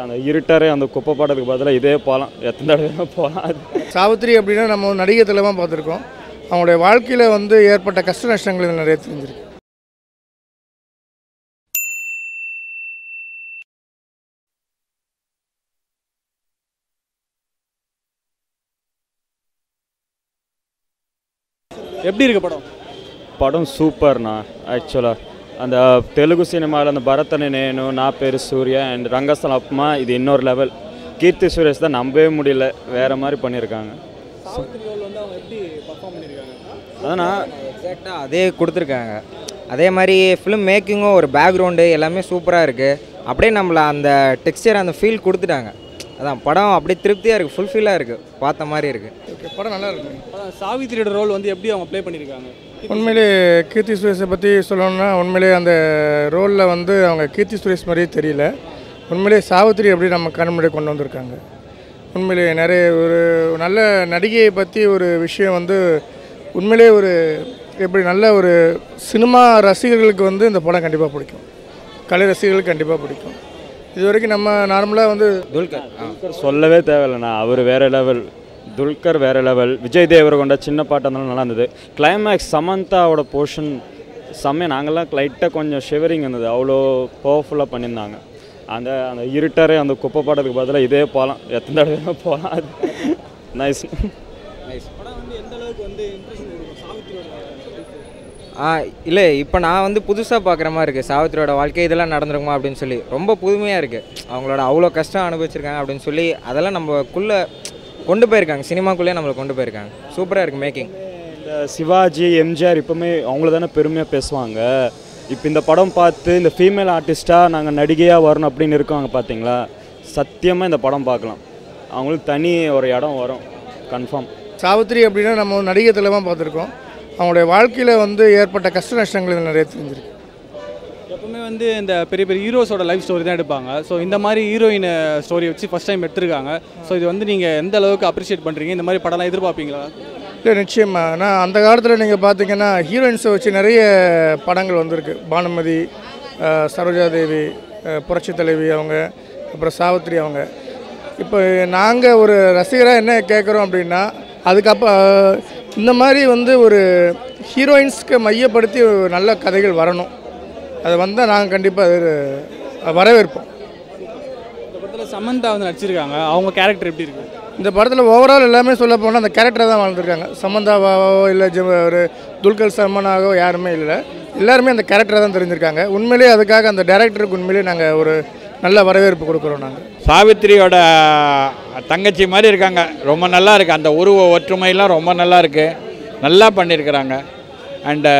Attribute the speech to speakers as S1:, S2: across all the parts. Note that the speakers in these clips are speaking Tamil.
S1: அந்த இருட்டரே அந்த குப்பை பாடத்துக்கு பதிலாக இதே போகலாம் எத்தனை தடவை போகலாம் அது
S2: சாவித்திரி அப்படின்னா நம்ம நடிகை திலமாக பார்த்துருக்கோம் அவங்களுடைய வாழ்க்கையில் வந்து ஏற்பட்ட கஷ்ட நஷ்டங்கள் இதுல நிறைய தெரிஞ்சிருக்கு
S3: எப்படி இருக்கு படம்
S1: படம் சூப்பர்ண்ணா ஆக்சுவலாக அந்த தெலுங்கு சினிமாவில் அந்த பரதனை நேனு நான் பேர் சூர்யா அண்ட் ரங்கஸ்தலம் அப்மா இது இன்னொரு லெவல் கீர்த்தி சுரேஷ் தான் நம்பவே முடியல வேறு மாதிரி பண்ணியிருக்காங்க
S3: சாவித்திரி ரோல் வந்து அவங்க எப்படி பர்ஃபார்ம் பண்ணியிருக்காங்க
S1: அதான்
S4: எக்ஸாக்டாக அதே கொடுத்துருக்காங்க அதே மாதிரி ஃபிலிம் மேக்கிங்கும் ஒரு பேக்ரவுண்டு எல்லாமே சூப்பராக இருக்குது அப்படியே நம்மளை அந்த டெக்ஸ்டர் அந்த ஃபீல் கொடுத்துட்டாங்க அதான் படம் அப்படியே திருப்தியாக இருக்குது ஃபுல்ஃபில்லாக இருக்குது பார்த்த மாதிரி இருக்குது
S2: ஓகே படம் நல்லா இருக்கு
S3: அதான் சாவித்திரியோட ரோல் வந்து எப்படி அவங்க ப்ளே பண்ணியிருக்காங்க
S2: உண்மையிலே கீர்த்தி சுரேஷை பற்றி சொல்லணும்னா உண்மையிலே அந்த ரோலில் வந்து அவங்க கீர்த்தி சுரேஷ் மாதிரியே தெரியல உண்மையிலே சாவித்திரி அப்படி நம்ம கண் முன்னாடி கொண்டு வந்திருக்காங்க உண்மையிலே நிறைய ஒரு நல்ல நடிகையை பற்றி ஒரு விஷயம் வந்து உண்மையிலே ஒரு எப்படி நல்ல ஒரு சினிமா ரசிகர்களுக்கு வந்து இந்த படம் கண்டிப்பாக பிடிக்கும் கலை ரசிகர்களுக்கு கண்டிப்பாக பிடிக்கும் இது வரைக்கும் நம்ம நார்மலாக வந்து
S4: துல்கர் ஆ
S1: துல்கர் சொல்லவே தேவையில்லைண்ணா அவர் வேறு லெவல் துல்கர் வேறு லெவல் விஜய் தேவரகொண்ட சின்ன பாட்டாக இருந்தாலும் நல்லா இருந்தது கிளைமேக்ஸ் சமந்தாவோட போர்ஷன் செம்மையா நாங்கள்லாம் லைட்டாக கொஞ்சம் ஷிவரிங் இருந்தது அவ்வளோ பவர்ஃபுல்லாக பண்ணியிருந்தாங்க அந்த அந்த இருட்டரே அந்த குப்பை பாடத்துக்கு பதிலாக இதே போகலாம் எத்தனை தடவை போகலாம் அது நைஸ்
S3: படம் வந்து எந்த அளவுக்கு வந்து இம்ப்ரெஷன் கொடுக்கும் சாவித்திரியோட
S4: ஆ இல்லை இப்போ நான் வந்து புதுசாக பார்க்குற மாதிரி இருக்குது சாவித்திரியோட வாழ்க்கை இதெல்லாம் நடந்துருக்குமா அப்படின்னு சொல்லி ரொம்ப புதுமையாக இருக்குது அவங்களோட அவ்வளோ கஷ்டம் அனுபவிச்சிருக்காங்க அப்படின்னு சொல்லி அதெல்லாம் நம்மக்குள்ளே கொண்டு போயிருக்காங்க சினிமாக்குள்ளேயே நம்மளை கொண்டு போயிருக்காங்க சூப்பராக இருக்குது மேக்கிங்
S1: இந்த சிவாஜி எம்ஜிஆர் இப்போவுமே அவங்கள தானே பெருமையாக பேசுவாங்க இப்போ இந்த படம் பார்த்து இந்த ஃபீமேல் ஆர்டிஸ்ட்டாக நாங்கள் நடிகையாக வரணும் அப்படின்னு இருக்காங்க பார்த்தீங்களா சத்தியமாக இந்த படம் பார்க்கலாம் அவங்களுக்கு தனி ஒரு இடம் வரும் கன்ஃபார்ம்
S2: சாவித்திரி அப்படின்னா நம்ம நடிகை திலமாக பார்த்துருக்கோம் அவங்களுடைய வாழ்க்கையில் வந்து ஏற்பட்ட கஷ்ட நஷ்டங்கள் இதுல நிறைய தெரிஞ்சிருக்கு
S3: எப்பவுமே வந்து இந்த பெரிய பெரிய ஹீரோஸோட லைஃப் ஸ்டோரி தான் எடுப்பாங்க ஸோ இந்த மாதிரி ஹீரோயின் ஸ்டோரி வச்சு ஃபர்ஸ்ட் டைம் எடுத்திருக்காங்க ஸோ இது வந்து நீங்கள் எந்த அளவுக்கு அப்ரிஷியேட் பண்ணுறீங்க இந்த மாதிரி படம்லாம் எதிர்பார்ப்பீங்களா
S2: இல்லை நிச்சயமா ஆனால் அந்த காலத்தில் நீங்கள் பார்த்தீங்கன்னா ஹீரோயின்ஸை வச்சு நிறைய படங்கள் வந்திருக்கு பானுமதி அஹ், சரோஜா தேவி அஹ், புரட்சி தலைவி அவங்க அப்புறம் சாவித்திரி அவங்க இப்போ நாங்கள் ஒரு ரசிகராக என்ன கேட்குறோம் அப்படின்னா அதுக்கப்புறம் அஹ், இந்த மாதிரி வந்து ஒரு ஹீரோயின்ஸ்க்கு மையப்படுத்தி ஒரு நல்ல கதைகள் வரணும் அது வந்தால் நாங்கள் கண்டிப்பாக அது வரவேற்போம்
S3: இந்த படத்தில் சமந்தா வந்து நடிச்சிருக்காங்க அவங்க கேரக்டர் எப்படி இருக்கு
S2: இந்த படத்தில் ஓவரால் எல்லாமே சொல்ல போனால் அந்த கேரக்டரை தான் வாழ்ந்துருக்காங்க சமந்தாவாவோ இல்லை ஜ ஒரு துல்கர் சல்மானாகவோ யாருமே இல்லை எல்லாருமே அந்த கேரக்டரை தான் தெரிஞ்சிருக்காங்க உண்மையிலேயே அதுக்காக அந்த டேரக்டருக்கு உண்மையிலேயே நாங்கள் ஒரு நல்ல வரவேற்பு கொடுக்குறோம் நாங்கள்
S5: சாவித்திரியோட தங்கச்சி மாதிரி இருக்காங்க ரொம்ப நல்லா இருக்குது அந்த உருவ ஒற்றுமையெல்லாம் ரொம்ப நல்லா இருக்குது நல்லா பண்ணியிருக்கிறாங்க அண்டு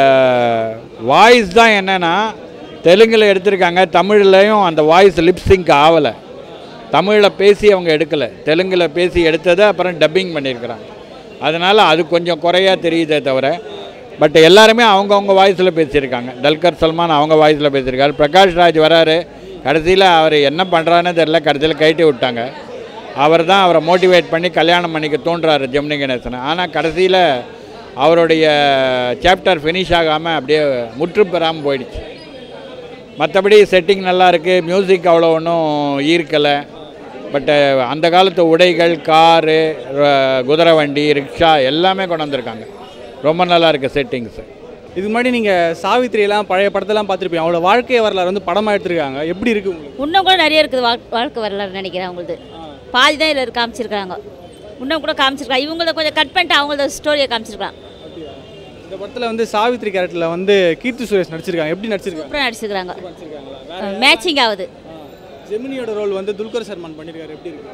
S5: வாய்ஸ் தான் என்னென்னா தெலுங்கில் எடுத்திருக்காங்க தமிழ்லையும் அந்த வாய்ஸ் லிப்ஸிங்க் ஆகலை தமிழில் பேசி அவங்க எடுக்கலை தெலுங்கில் பேசி எடுத்ததை அப்புறம் டப்பிங் பண்ணியிருக்கிறாங்க அதனால் அது கொஞ்சம் குறையாக தெரியுதே தவிர பட் எல்லாருமே அவங்கவுங்க வாய்ஸில் பேசியிருக்காங்க டல்கர் சல்மான் அவங்க வாய்ஸில் பேசியிருக்காரு பிரகாஷ் ராஜ் வராரு கடைசியில் அவர் என்ன பண்ணுறான்னு தெரில கடைசியில் கைட்டி விட்டாங்க அவர் தான் அவரை மோட்டிவேட் பண்ணி கல்யாணம் பண்ணிக்க தோன்றாரு ஜெமினி கணேசனை ஆனால் கடைசியில் அவருடைய சாப்டர் ஃபினிஷ் ஆகாமல் அப்படியே முற்று பெறாமல் போயிடுச்சு மற்றபடி செட்டிங் நல்லா இருக்குது மியூசிக் அவ்வளோ ஒன்றும் ஈர்க்கலை பட்டு அந்த காலத்து உடைகள் காரு ர- குதிரை வண்டி ரிக்ஷா எல்லாமே கொண்டு வந்திருக்காங்க ரொம்ப நல்லா இருக்குது செட்டிங்ஸு
S3: இதுக்கு முன்னாடி நீங்கள் சாவித்திரியெல்லாம் பழைய படத்தெல்லாம் பார்த்துருப்பீங்க அவங்களோட வாழ்க்கை வரலாறு வந்து படமாக எடுத்திருக்காங்க எப்படி இருக்கு உங்களுக்கு
S6: இன்னும் கூட நிறைய இருக்குது வாழ் வாழ்க்கை வரலாறு நினைக்கிறேன் அவங்களது பாதி தான் இதில் காமிச்சிருக்காங்க இன்னும் கூட காமிச்சிருக்காங்க இவங்கள கொஞ்சம் கட் பண்ணிட்டு அவங்களோட ஸ்டோரியை காமிச்சிருக்கலாம்
S3: இந்த படத்தில் வந்து சாவித்திரி கேரக்டரில் வந்து கீர்த்தி சுரேஷ் நடிச்சிருக்காங்க எப்படி நடிச்சிருக்காங்க
S6: சூப்பராக நடிச்சிருக்காங்க
S3: நடிச்சிருக்காங்களா
S6: மேட்சிங் ஆகுது
S3: ஜெமினியோட ரோல் வந்து துல்கர் சல்மான் பண்ணியிருக்காரு எப்படி இருக்கு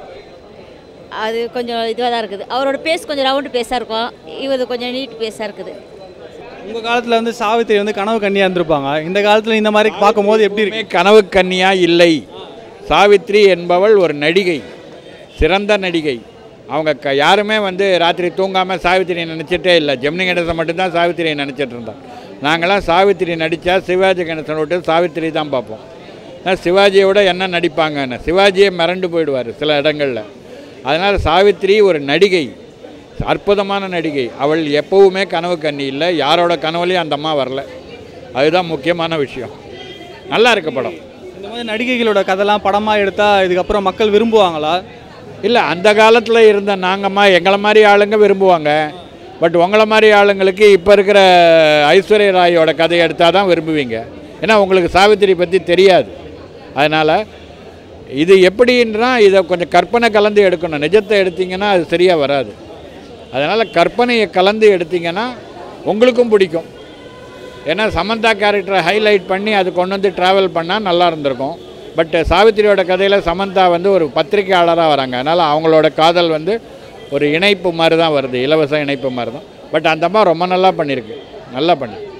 S6: அது கொஞ்சம் இதுவாக தான் இருக்குது அவரோட பேஸ் கொஞ்சம் ரவுண்டு பேஸாக இருக்கும் இவது கொஞ்சம் நீட் பேஸாக இருக்குது
S3: உங்கள் காலத்தில் வந்து சாவித்திரி வந்து கனவு கன்னியாக இருந்திருப்பாங்க இந்த காலத்தில் இந்த மாதிரி பார்க்கும்போது எப்படி இருக்கு
S5: எப்பவுமே கனவு கன்னியா இல்லை சாவித்ரி என்பவள் ஒரு நடிகை சிறந்த நடிகை அவங்க க யாருமே வந்து ராத்திரி தூங்காமல் சாவித்திரியை நினச்சிட்டே இல்லை ஜெமினி கணேசன் மட்டும்தான் சாவித்திரியை நினச்சிட்டு இருந்தான் நாங்களாம் சாவித்திரி நடித்தா சிவாஜி கணேசன் விட்டு சாவித்திரி தான் பார்ப்போம் ஆனால் சிவாஜியை விட என்ன நடிப்பாங்கன்னு சிவாஜியே மிரண்டு போயிடுவார் சில இடங்களில் அதனால் சாவித்திரி ஒரு நடிகை அற்புதமான நடிகை அவள் எப்பவுமே கனவு கண்ணி இல்லை யாரோட கனவுலையும் அந்த அம்மா வரல அதுதான் முக்கியமான விஷயம் நல்லா இருக்கு படம்
S3: இந்த மாதிரி நடிகைகளோட கதைலாம் படமாக எடுத்தால் இதுக்கப்புறம் மக்கள் விரும்புவாங்களா
S5: இல்லை அந்த காலத்தில் இருந்த நாங்கம்மா எங்களை மாதிரி ஆளுங்க விரும்புவாங்க பட் உங்களை மாதிரி ஆளுங்களுக்கு இப்போ இருக்கிற ஐஸ்வர்யா ராயோட கதையை எடுத்தால் தான் விரும்புவீங்க ஏன்னா உங்களுக்கு சாவித்திரி பற்றி தெரியாது அதனால் இது எப்படின்றா இதை கொஞ்சம் கற்பனை கலந்து எடுக்கணும் நிஜத்தை எடுத்தீங்கன்னா அது சரியாக வராது அதனால் கற்பனையை கலந்து எடுத்தீங்கன்னா உங்களுக்கும் பிடிக்கும் ஏன்னா சமந்தா கேரக்டரை ஹைலைட் பண்ணி அது கொண்டு வந்து ட்ராவல் பண்ணால் நல்லா இருந்திருக்கும் பட் சாவித்திரியோட கதையில் சமந்தா வந்து ஒரு பத்திரிக்கையாளராக வராங்க அதனால் அவங்களோட காதல் வந்து ஒரு இணைப்பு மாதிரி தான் வருது இலவச இணைப்பு மாதிரி தான் பட் அந்த அம்மா ரொம்ப நல்லா பண்ணியிருக்கு நல்லா பண்ணி